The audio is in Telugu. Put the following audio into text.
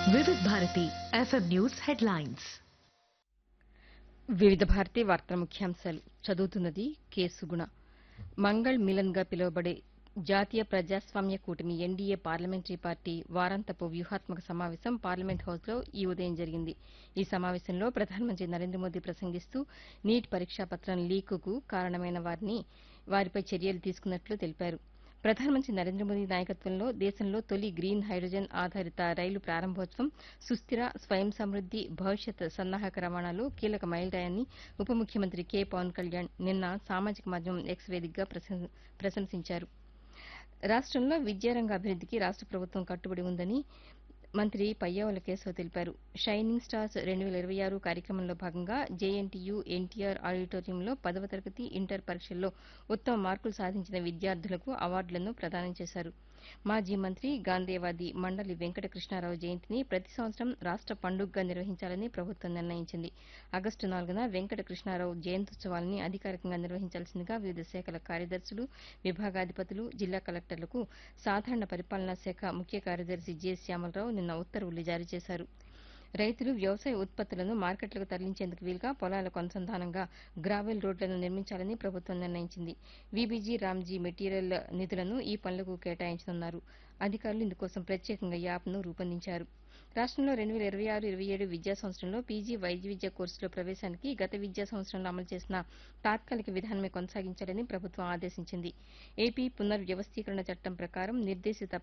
వివిధ భారతి ఎఫ్ఎం న్యూస్ హెడ్లైన్స్ వివిధ భారతి వార్తల ముఖ్యాంశాలు చదువుతున్నది కేసుగుణ మంగళ్ మిలన్ గా పిలువబడే జాతీయ ప్రజాస్వామ్య కూటమి ఎన్డీఏ పార్లమెంటరీ పార్టీ వారాంతపు వ్యూహాత్మక సమావేశం పార్లమెంట్ హౌస్లో ఈ ఉదయం జరిగింది ఈ సమావేశంలో ప్రధానమంత్రి నరేంద్ర మోదీ ప్రసంగిస్తూ నీట్ పరీక్షా పత్రం లీకుకు కారణమైన వారిని వారిపై చర్యలు తీసుకున్నట్లు తెలిపారు ప్రధానమంత్రి నరేంద్ర మోదీ నాయకత్వంలో దేశంలో తొలి గ్రీన్ హైడ్రోజన్ ఆధారిత రైలు ప్రారంభోత్సవం సుస్థిర స్వయం సమృద్ది భవిష్యత్ సన్నాహక రవాణాలో కీలక మైలురాయని ఉప ముఖ్యమంత్రి కె పవన్ కళ్యాణ్ నిన్న సామాజిక మాధ్యమం ఎక్స్ వేదికగా ప్రశం- ప్రశంసించారు రాష్టంలో విద్యారంగ అభివృద్దికి రాష్ట ప్రభుత్వం కట్టుబడి ఉందని మంత్రి పయ్యావుల కేశవ్ తెలిపారు షైనింగ్ స్టార్స్ రెండు వేల ఇరవై ఆరు కార్యక్రమంలో భాగంగా జేఎన్టీయూ ఎన్టీఆర్ ఆడిటోరియంలో పదవ తరగతి ఇంటర్ పరీక్షల్లో ఉత్తమ మార్కులు సాధించిన విద్యార్థులకు అవార్డులను ప్రదానం చేశారు మాజీ మంత్రి గాంధేవాది మండలి వెంకట కృష్ణారావు జయంతిని ప్రతి సంవత్సరం రాష్ట పండుగగా నిర్వహించాలని ప్రభుత్వం నిర్ణయించింది ఆగస్టు నాలుగున వెంకట కృష్ణారావు జయంత్యుత్సవాలని అధికారికంగా నిర్వహించాల్సిందిగా వివిధ శాఖల కార్యదర్శులు విభాగాధిపతులు జిల్లా కలెక్టర్లకు సాధారణ పరిపాలనా శాఖ ముఖ్య కార్యదర్శి జె శ్యామలరావు నిన్న ఉత్తర్వులు జారీ చేశారు రైతులు వ్యవసాయ ఉత్పత్తులను మార్కెట్లకు తరలించేందుకు వీలుగా పొలాలకు అనుసంధానంగా గ్రావెల్ రోడ్లను నిర్మించాలని ప్రభుత్వం నిర్ణయించింది వీబీజీ రామ్జీ మెటీరియల్ నిధులను ఈ పనులకు కేటాయించనున్నారు అధికారులు ఇందుకోసం ప్రత్యేకంగా యాప్ను రూపొందించారు రాష్టంలో రెండు వేల ఇరవై ఆరు ఇరవై ఏడు విద్యా సంవత్సరంలో పీజీ వైద్య విద్య కోర్సులో ప్రవేశానికి గత విద్యా సంవత్సరంలో అమలు చేసిన తాత్కాలిక విధానమే కొనసాగించాలని ప్రభుత్వం ఆదేశించింది ఏపీ పునర్వ్యవస్థీకరణ చట్టం ప్రకారం నిర్దేశిత